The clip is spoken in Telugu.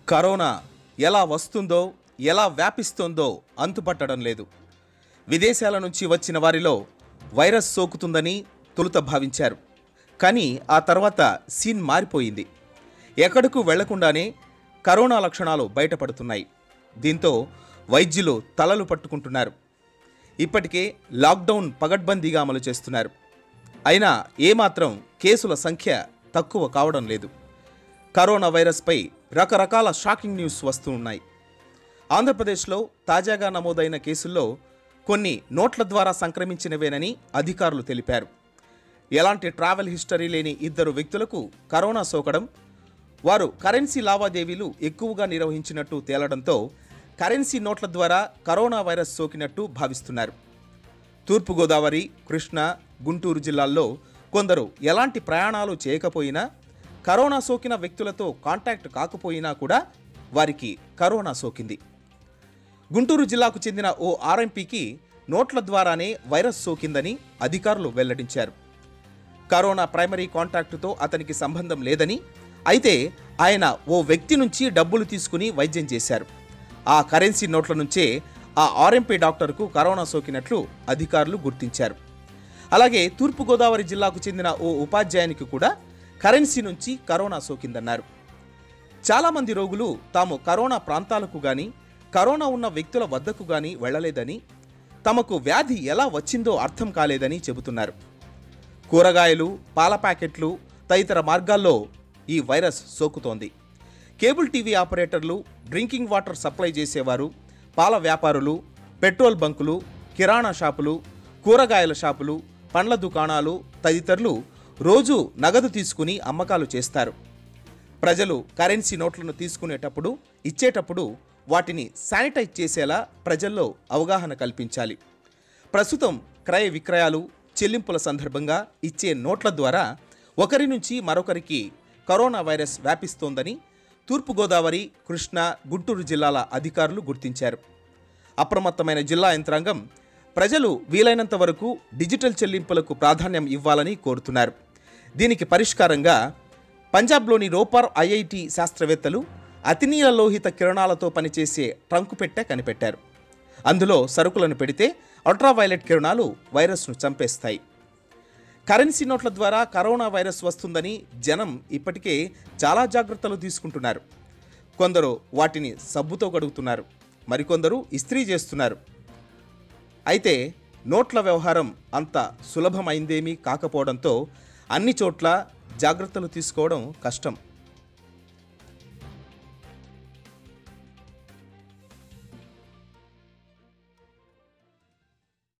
కరోనా ఎలా వస్తుందో ఎలా వ్యాపిస్తుందో అంతుపట్టడం లేదు విదేశాల నుంచి వచ్చిన వారిలో వైరస్ సోకుతుందని తొలుత భావించారు కానీ ఆ తర్వాత సీన్ మారిపోయింది ఎక్కడకు వెళ్లకుండానే కరోనా లక్షణాలు బయటపడుతున్నాయి దీంతో వైద్యులు తలలు పట్టుకుంటున్నారు ఇప్పటికే లాక్డౌన్ పగడ్బందీగా అమలు చేస్తున్నారు అయినా ఏమాత్రం కేసుల సంఖ్య తక్కువ కావడం లేదు కరోనా వైరస్పై రకరకాల షాకింగ్ న్యూస్ వస్తూ ఉన్నాయి ఆంధ్రప్రదేశ్లో తాజాగా నమోదైన కేసుల్లో కొన్ని నోట్ల ద్వారా సంక్రమించినవేనని అధికారులు తెలిపారు ఎలాంటి ట్రావెల్ హిస్టరీ లేని ఇద్దరు వ్యక్తులకు కరోనా సోకడం వారు కరెన్సీ లావాదేవీలు ఎక్కువగా నిర్వహించినట్టు తేలడంతో కరెన్సీ నోట్ల ద్వారా కరోనా వైరస్ సోకినట్టు భావిస్తున్నారు తూర్పుగోదావరి కృష్ణా గుంటూరు జిల్లాల్లో కొందరు ఎలాంటి ప్రయాణాలు చేయకపోయినా కరోనా సోకిన వ్యక్తులతో కాంటాక్ట్ కాకపోయినా కూడా వారికి కరోనా సోకింది గుంటూరు జిల్లాకు చెందిన ఓ ఆర్ఎంపీకి నోట్ల ద్వారానే వైరస్ సోకిందని అధికారులు వెల్లడించారు కరోనా ప్రైమరీ కాంటాక్టుతో అతనికి సంబంధం లేదని అయితే ఆయన ఓ వ్యక్తి నుంచి డబ్బులు తీసుకుని వైద్యం చేశారు ఆ కరెన్సీ నోట్ల నుంచే ఆ ఆర్ఎంపీ డాక్టర్కు కరోనా సోకినట్లు అధికారులు గుర్తించారు అలాగే తూర్పుగోదావరి జిల్లాకు చెందిన ఓ ఉపాధ్యాయునికి కూడా కరెన్సీ నుంచి కరోనా సోకిందన్నారు చాలామంది రోగులు తాము కరోనా ప్రాంతాలకు గాని కరోనా ఉన్న వ్యక్తుల వద్దకు గాని వెళ్ళలేదని తమకు వ్యాధి ఎలా వచ్చిందో అర్థం కాలేదని చెబుతున్నారు కూరగాయలు పాల ప్యాకెట్లు తదితర మార్గాల్లో ఈ వైరస్ సోకుతోంది కేబుల్ టీవీ ఆపరేటర్లు డ్రింకింగ్ వాటర్ సప్లై చేసేవారు పాల వ్యాపారులు పెట్రోల్ బంకులు కిరాణా షాపులు కూరగాయల షాపులు పండ్ల దుకాణాలు తదితరులు రోజు నగదు తీసుకుని అమ్మకాలు చేస్తారు ప్రజలు కరెన్సీ నోట్లను తీసుకునేటప్పుడు ఇచ్చేటప్పుడు వాటిని శానిటైజ్ చేసేలా ప్రజల్లో అవగాహన కల్పించాలి ప్రస్తుతం క్రయ విక్రయాలు చెల్లింపుల సందర్భంగా ఇచ్చే నోట్ల ద్వారా ఒకరి నుంచి మరొకరికి కరోనా వైరస్ వ్యాపిస్తోందని తూర్పుగోదావరి కృష్ణా గుంటూరు జిల్లాల అధికారులు గుర్తించారు అప్రమత్తమైన జిల్లా యంత్రాంగం ప్రజలు వీలైనంత వరకు డిజిటల్ చెల్లింపులకు ప్రాధాన్యం ఇవ్వాలని కోరుతున్నారు దీనికి పరిష్కారంగా పంజాబ్లోని రోపర్ ఐఐటి శాస్త్రవేత్తలు అతినీల లోహిత కిరణాలతో పనిచేసే ట్రంకు పెట్టె కనిపెట్టారు అందులో సరుకులను పెడితే అల్ట్రావైలెట్ కిరణాలు వైరస్ను చంపేస్తాయి కరెన్సీ నోట్ల ద్వారా కరోనా వైరస్ వస్తుందని జనం ఇప్పటికే చాలా జాగ్రత్తలు తీసుకుంటున్నారు కొందరు వాటిని సబ్బుతో గడుగుతున్నారు మరికొందరు ఇస్త్రీ చేస్తున్నారు అయితే నోట్ల వ్యవహారం అంత సులభమైందేమీ కాకపోవడంతో అన్ని చోట్ల జాగ్రత్తలు తీసుకోవడం కష్టం